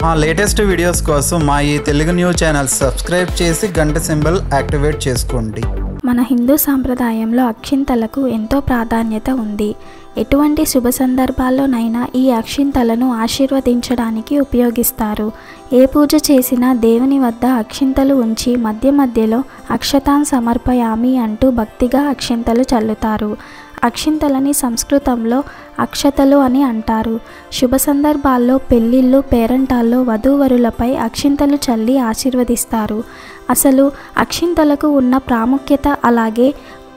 మా latest videos కోసం మా ఈ తెలుగు న్యూస్ ఛానల్ సబ్స్క్రైబ్ చేసి గంట సింబల్ యాక్టివేట్ చేసుకోండి మన హిందూ సాంప్రదాయంలో అక్షింతలకు ఎంతో ప్రాధాన్యత ఉంది ఎటువంటి శుభ సందర్భాల్లోనైనా ఈ అక్షింతలను ఆశీర్వదించడానికి ఉపయోగిస్తారు ఏ పూజ చేసినా దేవుని వద్ద అక్షింతలు ఉంచి మధ్య మధ్యలో అక్షతాన్ సమర్పయామి అంటూ భక్తిగా అక్షింతలు చల్లుతారు అక్షింతలని సంస్కృతంలో అక్షతలు అని అంటారు శుభ సందర్భాల్లో పెళ్ళిళ్ళు పేరంటాల్లో వధూవరులపై అక్షింతలు చల్లి ఆశీర్వదిస్తారు అసలు అక్షింతలకు ఉన్న ప్రాముఖ్యత అలాగే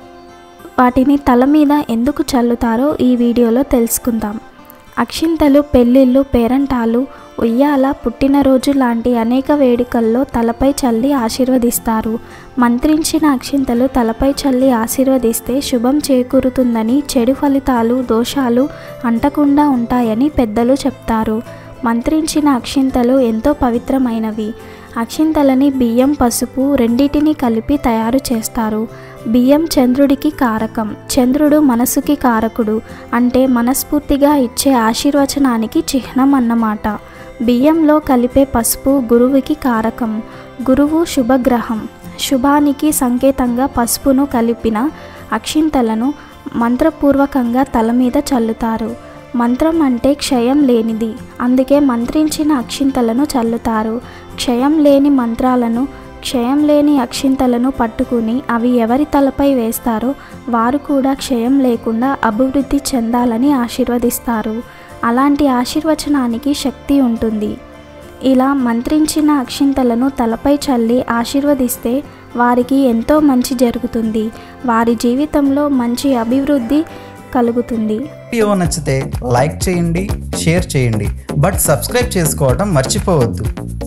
వాటిని తల మీద ఎందుకు చల్లుతారో ఈ వీడియోలో తెలుసుకుందాం అక్షింతలు పెళ్ళిళ్ళు పేరంటాలు ఉయ్యాల పుట్టినరోజు లాంటి అనేక వేడుకల్లో తలపై చల్లి ఆశీర్వదిస్తారు మంత్రించిన అక్షింతలు తలపై చల్లి ఆశీర్వదిస్తే శుభం చేకూరుతుందని చెడు ఫలితాలు దోషాలు అంటకుండా ఉంటాయని పెద్దలు చెప్తారు మంత్రించిన అక్షింతలు ఎంతో పవిత్రమైనవి అక్షింతలని బియ్యం పసుపు రెండిటిని కలిపి తయారు చేస్తారు బియ్యం చంద్రుడికి కారకం చంద్రుడు మనసుకి కారకుడు అంటే మనస్ఫూర్తిగా ఇచ్చే ఆశీర్వచనానికి చిహ్నం అన్నమాట బియ్యంలో కలిపే పసుపు గురువుకి కారకం గురువు శుభగ్రహం శుభానికి సంకేతంగా పసుపును కలిపిన అక్షింతలను మంత్రపూర్వకంగా తల మీద చల్లుతారు మంత్రం అంటే క్షయం లేనిది అందుకే మంత్రించిన అక్షింతలను చల్లుతారు క్షయం లేని మంత్రాలను క్షయం లేని అక్షింతలను పట్టుకుని అవి ఎవరి తలపై వేస్తారో వారు కూడా క్షయం లేకుండా అభివృద్ధి చెందాలని ఆశీర్వదిస్తారు అలాంటి ఆశీర్వచనానికి శక్తి ఉంటుంది ఇలా మంత్రించిన అక్షింతలను తలపై చల్లి ఆశీర్వదిస్తే వారికి ఎంతో మంచి జరుగుతుంది వారి జీవితంలో మంచి అభివృద్ధి కలుగుతుంది వీడియో నచ్చితే లైక్ చేయండి షేర్ చేయండి బట్ సబ్స్క్రైబ్ చేసుకోవడం మర్చిపోవద్దు